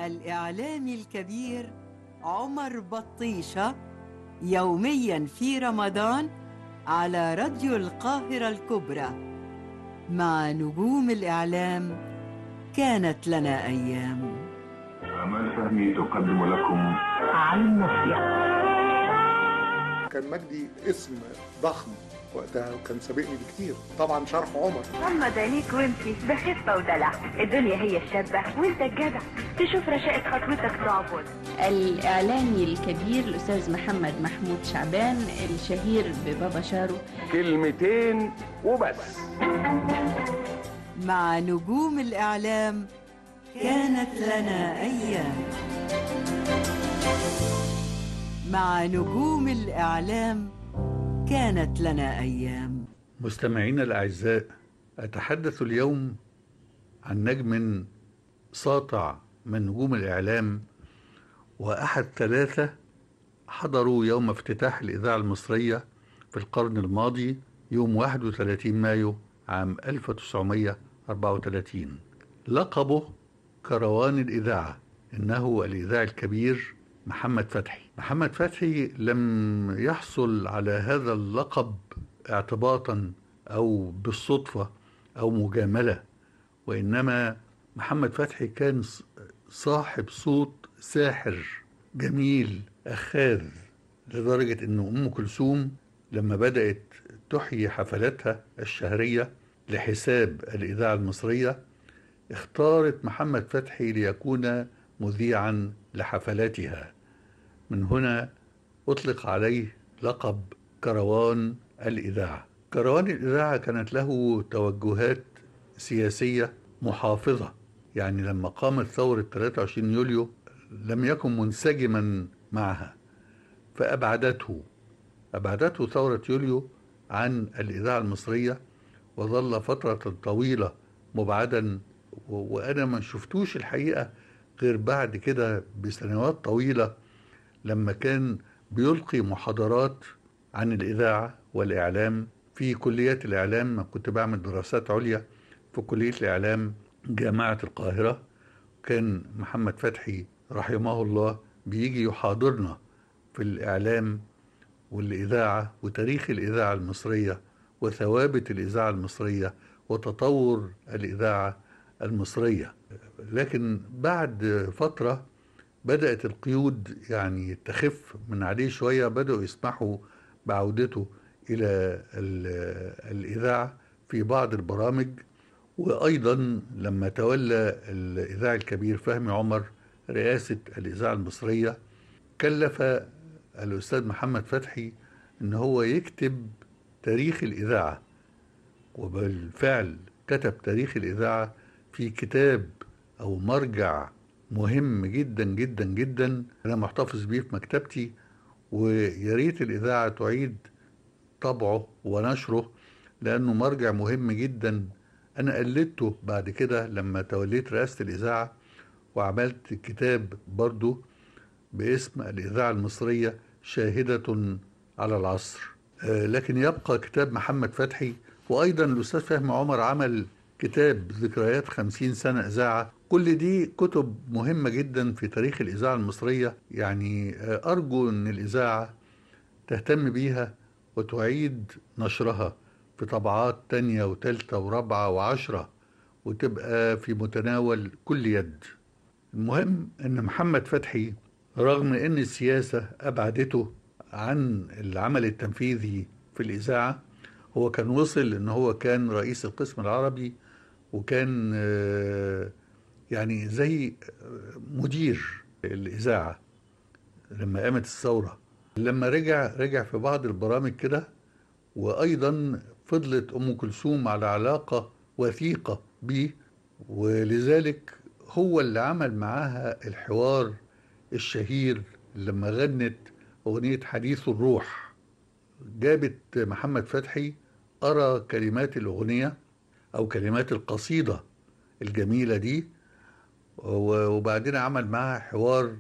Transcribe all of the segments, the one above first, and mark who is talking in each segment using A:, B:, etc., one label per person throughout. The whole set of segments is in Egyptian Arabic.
A: الإعلامي الكبير عمر بطيشة يوميا في رمضان على راديو القاهرة الكبرى مع نجوم الإعلام كانت لنا أيام
B: أمال فهمي تقدم لكم
C: عن مصيح
D: كان مجدي اسم ضخم وقتها وكان سابقني بكتير طبعا شرح عمر
C: غمض عينيك وامشي ده خفة ودلع الدنيا هي الشابة وانت الجدع تشوف رشاقة خطوتك تعبد
E: الإعلامي الكبير الأستاذ محمد محمود شعبان الشهير ببابا شارو
F: كلمتين وبس
A: مع نجوم الإعلام كانت لنا أيام مع نجوم الإعلام كانت لنا أيام
G: مستمعينا الأعزاء أتحدث اليوم عن نجم ساطع من نجوم الإعلام وأحد ثلاثة حضروا يوم افتتاح الإذاعة المصرية في القرن الماضي يوم 31 مايو عام 1934 لقبه كروان الإذاعة إنه الإذاعي الكبير محمد فتحي محمد فتحي لم يحصل على هذا اللقب اعتباطا أو بالصدفة أو مجاملة وإنما محمد فتحي كان صاحب صوت ساحر جميل أخاذ لدرجة أن أم كلثوم لما بدأت تحيي حفلاتها الشهرية لحساب الإذاعة المصرية اختارت محمد فتحي ليكون مذيعا لحفلاتها من هنا أطلق عليه لقب كروان الإذاعة كروان الإذاعة كانت له توجهات سياسية محافظة يعني لما قامت ثورة 23 يوليو لم يكن منسجما معها فأبعدته أبعدته ثورة يوليو عن الإذاعة المصرية وظل فترة طويلة مبعدا وأنا ما شفتوش الحقيقة غير بعد كده بسنوات طويلة لما كان بيلقي محاضرات عن الإذاعة والإعلام في كليات الإعلام كنت بعمل دراسات عليا في كلية الإعلام جامعة القاهرة كان محمد فتحي رحمه الله بيجي يحاضرنا في الإعلام والإذاعة وتاريخ الإذاعة المصرية وثوابت الإذاعة المصرية وتطور الإذاعة المصرية لكن بعد فترة بدأت القيود يعني تخف من عليه شوية بدأوا يسمحوا بعودته إلى الإذاعة في بعض البرامج وأيضا لما تولى الإذاعي الكبير فهمي عمر رئاسة الإذاعة المصرية كلف الأستاذ محمد فتحي أن هو يكتب تاريخ الإذاعة وبالفعل كتب تاريخ الإذاعة في كتاب أو مرجع مهم جدا جدا جدا أنا محتفظ بيه في مكتبتي ويا ريت الإذاعة تعيد طبعه ونشره لأنه مرجع مهم جدا أنا قلدته بعد كده لما توليت رئاسة الإذاعة وعملت كتاب برضو باسم الإذاعة المصرية شاهدة على العصر آه لكن يبقى كتاب محمد فتحي وأيضا الأستاذ فهمي عمر عمل كتاب ذكريات خمسين سنة إذاعة كل دي كتب مهمة جدا في تاريخ الإذاعة المصرية يعني أرجو أن الإذاعة تهتم بيها وتعيد نشرها في طبعات تانية وتالتة ورابعة وعشرة وتبقى في متناول كل يد المهم أن محمد فتحي رغم أن السياسة أبعدته عن العمل التنفيذي في الإذاعة هو كان وصل أن هو كان رئيس القسم العربي وكان يعني زي مدير الإذاعة لما قامت الثورة لما رجع رجع في بعض البرامج كده وأيضا فضلت أم كلثوم على علاقة وثيقة بيه ولذلك هو اللي عمل معاها الحوار الشهير لما غنت أغنية حديث الروح جابت محمد فتحي قرأ كلمات الأغنية أو كلمات القصيدة الجميلة دي وبعدين عمل معها حوار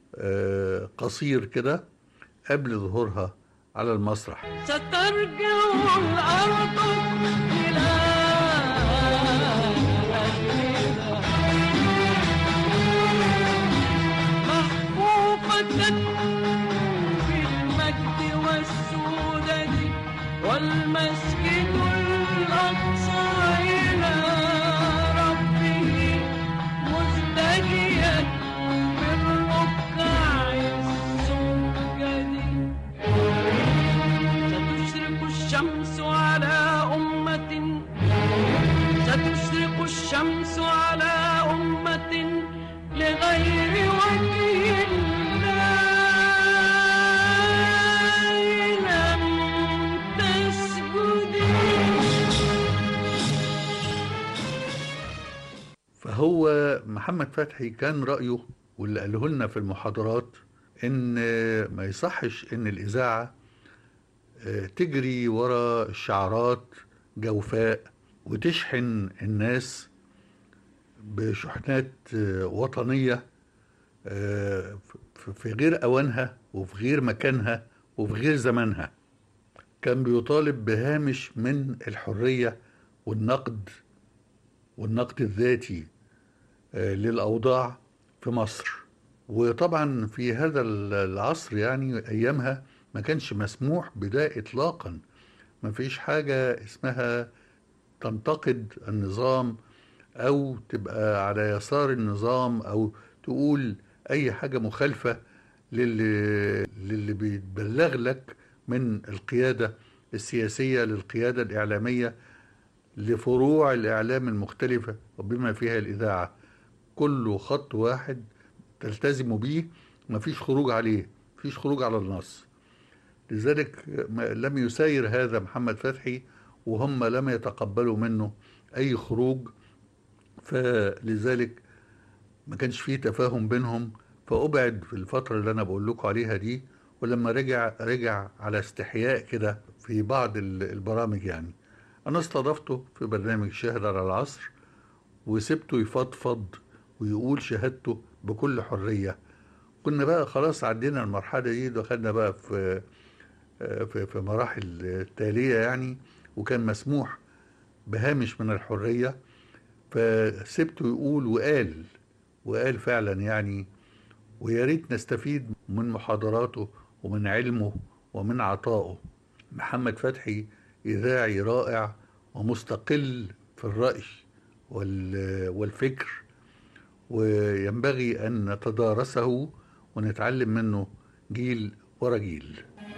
G: قصير كده قبل ظهورها على المسرح
H: سترجع الأرض إلى
G: محمد فتحي كان رأيه واللي قاله لنا في المحاضرات إن ما يصحش إن الإذاعة آه، تجري ورا الشعارات جوفاء وتشحن الناس بشحنات آه، وطنية آه، ف- في غير أوانها وفي غير مكانها وفي غير زمانها كان بيطالب بهامش من الحرية والنقد والنقد الذاتي آه، للأوضاع في مصر وطبعا في هذا العصر يعني أيامها ما كانش مسموح بده إطلاقا ما فيش حاجة اسمها تنتقد النظام أو تبقى على يسار النظام أو تقول أي حاجة مخالفة للي, للي بيتبلغ لك من القيادة السياسية للقيادة الإعلامية لفروع الإعلام المختلفة وبما فيها الإذاعة كله خط واحد تلتزموا بيه مفيش خروج عليه مفيش خروج على النص لذلك ما- لم يساير هذا محمد فتحي وهم لم يتقبلوا منه أي خروج فلذلك ما كانش فيه تفاهم بينهم فأبعد في الفترة اللي أنا بقول لكم عليها دي ولما رجع رجع على استحياء كده في بعض ال- البرامج يعني أنا استضفته في برنامج شاهد على العصر وسبته يفضفض ويقول شهادته بكل حرية كنا بقى خلاص عدينا المرحلة دي دخلنا بقى في في في مراحل تالية يعني وكان مسموح بهامش من الحرية فسبته يقول وقال وقال فعلا يعني ويا ريت نستفيد من محاضراته ومن علمه ومن عطائه محمد فتحي إذاعي رائع ومستقل في الرأي وال- والفكر وينبغي أن نتدارسه ونتعلم منه جيل ورا جيل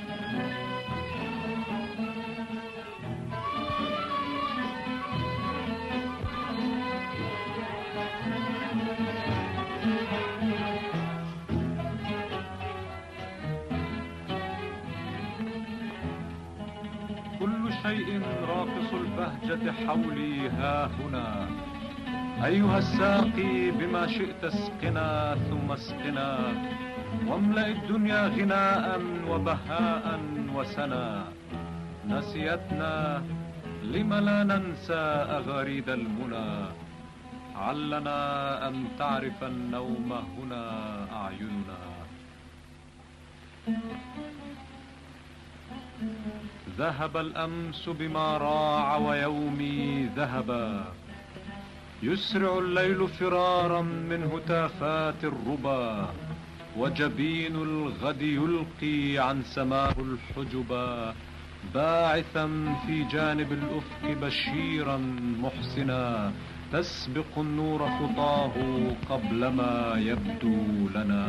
I: كل شيء راقص البهجة حولي ها هنا أيها الساقي بما شئت اسقنا ثم اسقنا واملأ الدنيا غناء وبهاء وسنا نسيتنا لم لا ننسى أغاريد المنى علنا أن تعرف النوم هنا أعيننا ذهب الأمس بما راع ويومي ذهبا يسرع الليل فرارا من هتافات الربا وجبين الغد يلقي عن سماه الحجبا باعثا في جانب الأفق بشيرا محسنا تسبق النور خطاه قبل ما يبدو لنا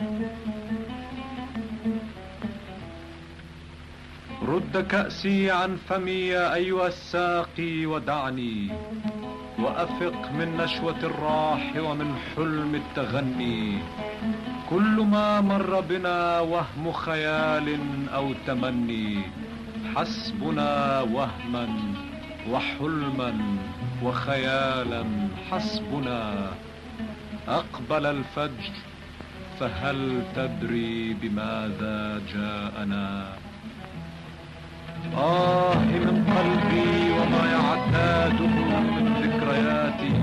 I: رد كأسي عن فمي يا أيها الساقي ودعني وأفق من نشوة الراح ومن حلم التغني كل ما مر بنا وهم خيال أو تمني حسبنا وهما وحلما وخيالا حسبنا أقبل الفجر فهل تدري بماذا جاءنا آه من قلبي وما يعتاده من ذكرياتي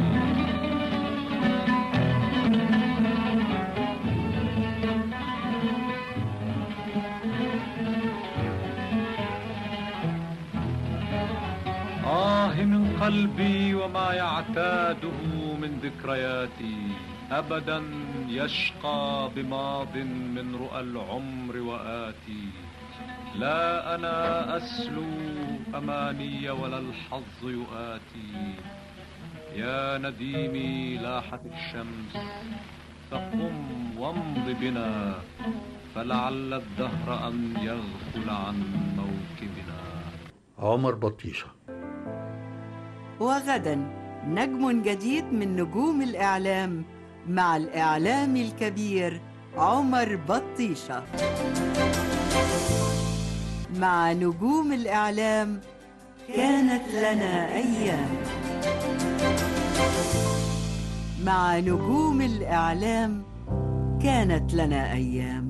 I: آه من قلبي وما يعتاده من ذكرياتي أبدا يشقى بماض من رؤى العمر وآتي لا أنا أسلو أماني ولا الحظ يؤاتي يا نديمي لاحت الشمس فقم وامض بنا فلعل الدهر أن يغفل عن موكبنا
G: عمر بطيشة
A: وغدا نجم جديد من نجوم الإعلام مع الإعلام الكبير عمر بطيشة مع نجوم الإعلام كانت لنا أيام مع نجوم الإعلام كانت لنا أيام